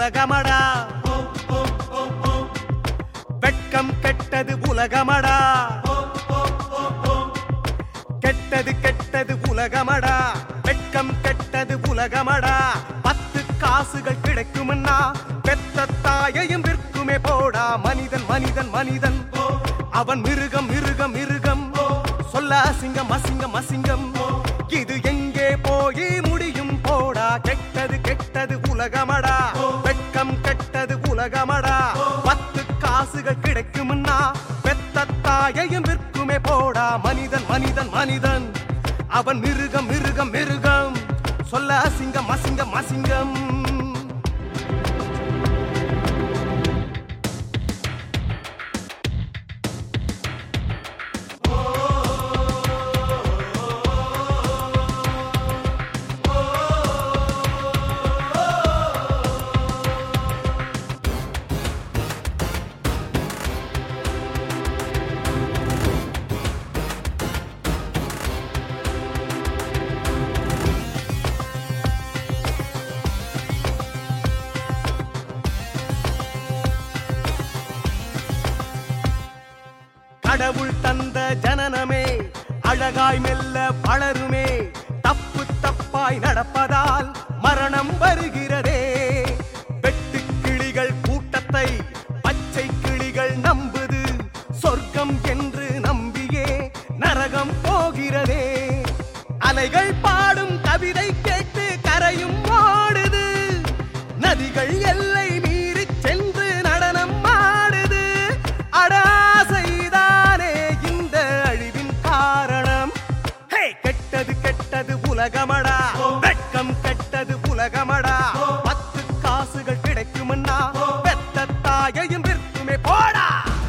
உலகமடா வெட்கம் கெட்டது உலகமடா கெட்டது கெட்டது உலகமடா வெட்கம் கெட்டது உலகமடா பத்து காசுகள் கிடைக்குமன்னா பெத்த தாயையும் விற்குமே போடா மனிதன் மனிதன் மனிதன் அவன் மிருகம் மிருகம் மிருகம் சொல்ல அசிங்கம் அசிங்கம் அசிங்கம் இது எங்கே போய் முடியும் போடா கெட்டது கெட்டது உலகமடா வெட்கம் கெட்டது உலகமடா பத்து காசுகள் கிடைக்கும்னா பெத்த தாயையும் விற்குமே போடா மனிதன் மனிதன் மனிதன் அவன் மிருகம் மிருகம் மிருகம் சொல்ல அசிங்கம் அசிங்கம் அசிங்கம் கடவுள் தந்த ஜனனமே அழகாய் மெல்ல வளருமே தப்பு தப்பாய் நடப்பதால் மரணம் வருகிறதே வெட்டு கிளிகள் கூட்டத்தை பச்சை கிளிகள் நம்புது சொர்க்கம் என்று நம்பியே நரகம் போகிறதே அலைகள் பாடும் கவிதை கேட்டு கரையும் ஓடுது நதிகள் எல்லை மீறி சென்று நடனம் ஆடுது அடாசைதானே இந்த அழிவின் காரணம் ஹே கெட்டது கெட்டது உலகமடா வெட்கம் கெட்டது உலகமடா பத்து காசுகள் கிடைக்கும்னா பெத்த தாயையும் விற்குமே போடா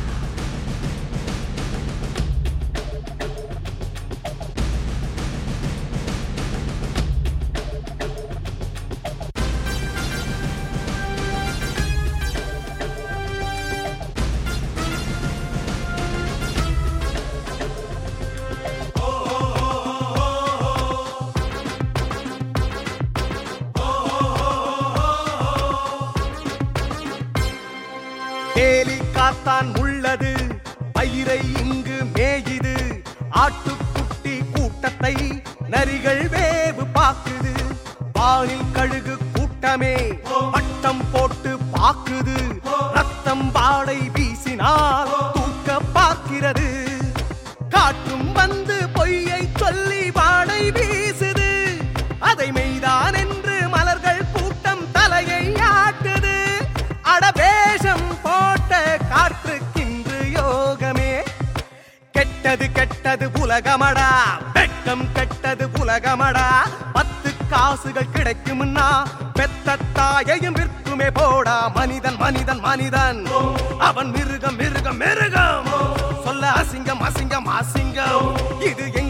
வேலி காத்தான் உள்ளது பயிரை இங்கு மேயுது ஆட்டுக்குட்டி கூட்டத்தை நரிகள் வேவு பாக்குது வானில் கழுகு கூட்டமே பட்டம் போட்டு பாக்குது ரத்தம் வாடை வீசினால் தூக்க பார்க்கிறது காற்றும் வந்து பொய்யை சொல்லி வாடை வீசுது அதை மெய்தான் என்று மலர்கள் கூட்டம் தலையை ஆட்டுது அடவேஷம் போட்ட காற்றுக்கின்று யோகமே கெட்டது கெட்டது உலகமடா வெட்கம் கெட்டது உலகமடா பத்து காசுகள் கிடைக்கும்னா பெத்த தாயையும் விற்குமே போடா மனிதன் மனிதன் மனிதன் அவன் மிருகம் மிருகம் மிருகம் சொல்ல அசிங்கம் அசிங்கம் அசிங்கம் இது எங்க